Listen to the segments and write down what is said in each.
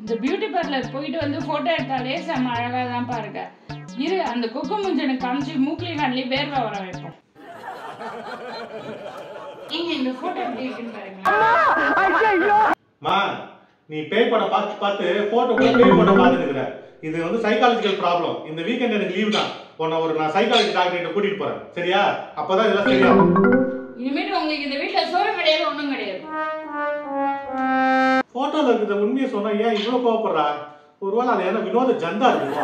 இந்த beauty parlour போயிட்டு வந்து போட்டோ எடுத்தாலே செம்ம அழகா தான் பாருங்க இரு அந்த குக்கு முஞ்சனுக்கு காமிச்சு மூக்கிலையும் கண்ணிலையும் வேர்வை வர வைப்போம் நீங்க இந்த போட்டோ எப்படி இருக்குன்னு பாருங்க மா நீ பேய் படம் பார்த்து பார்த்து போட்டோ கூட பேய் படம் பார்த்துட்டு இருக்கிற இது வந்து சைக்காலஜிக்கல் ப்ராப்ளம் இந்த வீக்கெண்ட் எனக்கு லீவ் தான் உன்னை ஒரு நான் சைக்காலஜி டாக்டர் கிட்ட கூட்டிட்டு போறேன் சரியா அப்பதான் இதெல்லாம் சரியாகும் இனிமேட்டு உங்களுக்கு இந்த வீட்டுல சோறு கிடையாது ஒண்ணும் கிடையாது போட்டோல இருக்கிற உண்மையை சொன்னா ஏன் இவ்வளவு கோவப்படுறா ஒருவேளை அது என்ன வினோத ஜந்தா இருக்குமோ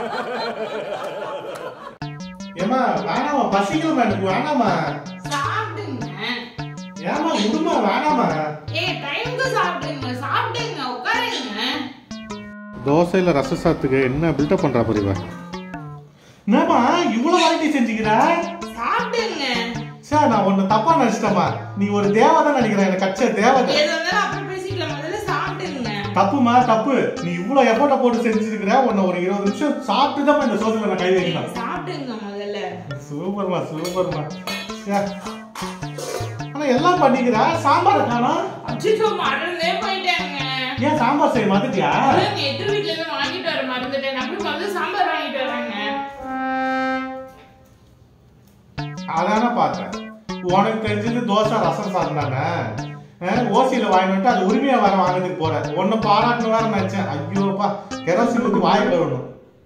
ஏமா வேணாமா பசிக்கலமா எனக்கு வேணாமா சாப்பிடுங்க ஏமா விடுமா வேணாமா ஏ டைமுக்கு சாப்பிடுங்க சாப்பிடுங்க உட்காருங்க தோசையில ரச சாத்துக்கு என்ன பில்டப் பண்றா புரியுவா என்னம்மா இவ்வளவு வெரைட்டி செஞ்சுக்கிற சாப்பிடுங்க சார் நான் ஒண்ணு தப்பா நினைச்சிட்டேமா நீ ஒரு தேவதை நினைக்கிறேன் எனக்கு கச்ச தேவதை எது வந்தாலும் அப்புறம் பேசிக்கலாம் முதல்ல சாப்பிடுங்க தப்புமா தப்பு நீ இவ்வளவு எஃபோர்ட்டை போட்டு செஞ்சிருக்கிற உன்னை ஒரு இருபது நிமிஷம் சாப்பிட்டு தான் இந்த சோதனை நான் கை வைக்கணும் சாப்பிடுங்க முதல்ல சூப்பர்மா சூப்பர்மா ச்சே. ஆனா எல்லாம் பண்ணிக்கிற சாம்பார் காணோம் அச்சோ மறந்தே போயிட்டாங்க ஏன் சாம்பார் செய்ய மாத்திட்டியா இல்லைங்க, எதிர் வீட்ல இருந்து வாங்கிட்டு வர மறந்துட்டேன் நான் போய் வந்து சாம்பார் வாங்கிட்டு வரேங்க அதானே பார்த்தேன் உனக்கு தெரிஞ்சது தோசை ரசம் சாப்பிட்டானே ஓசியில வாங்கிட்டு அது உரிமையா வர வாங்கினதுக்கு போற ஒன்னு பாராட்டணும் வேற நினைச்சேன் ஐயோப்பா கெரோசின் ஊத்தி வாய் கழுவணும்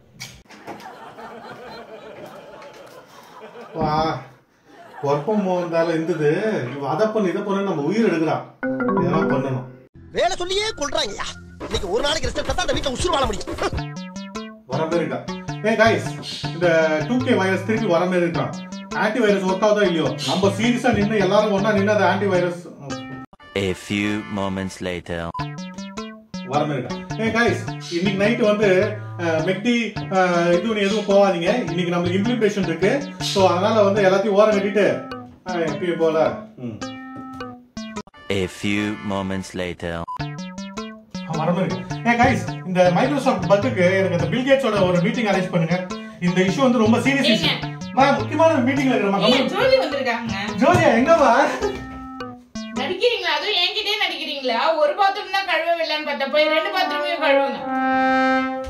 வா ஒர்க்கம் இருந்தாலும் இருந்தது இவ அதை பண்ணு இதை பண்ணு நம்ம உயிர் எடுக்கிறான் இதெல்லாம் பண்ணணும் வேலை சொல்லியே கொள்றாங்கய்யா இன்னைக்கு ஒரு நாளைக்கு ரெஸ்ட் எடுத்தா தான் அந்த வீட்டை உசுறு வாழ முடியும் வர மாதிரி இருக்கான் ஏ கைஸ் இந்த டூ கே வைரஸ் திருப்பி வர மாதிரி இருக்கான் ஆன்டி வைரஸ் ஒர்க் ஆகுதோ இல்லையோ நம்ம சீரியஸா நின்று எல்லாரும் ஒண்ணா நின்று அந்த anti virus A few moments later. வர மாதிரி இருக்கான் ஏ கைஸ் இன்னைக்கு நைட் வந்து அஹ், மெக்டி அஹ், இது நீ எதுவும் போகாதீங்க இன்னைக்கு நம்மளுக்கு இம்ப்ளிமெண்டேஷன் இருக்கு ஸோ அதனால வந்து எல்லாத்தையும் ஓரம் கட்டிட்டு அஹ், எப்பயும் போல ம் A few moments later. வர மாதிரி இருக்கு ஏ கைஸ் இந்த மைக்ரோசாஃப்ட் பக்குக்கு எனக்கு இந்த பில் கேட்ஸோட ஒரு மீட்டிங் அரேஞ்ச் பண்ணுங்க இந்த இஷ்யூ வந்து ரொம்ப சீரியஸ் இஷ்யூ ஏங்க? முக்கியமான மீட்டிங்ல ஏய், இருக்கிற ஜோதி வந்திருக்காங்க ஜோதியா எங்கம்மா நடிக்கிறீங்களா அதுவும் என்கிட்டயே நடிக்கிறீங்களா ஒரு பாத்ரூம் தான் கழுவவில்லைன்னு பார்த்தா போய் ரெண்டு பாத்ரூமையும் கழுவுங்க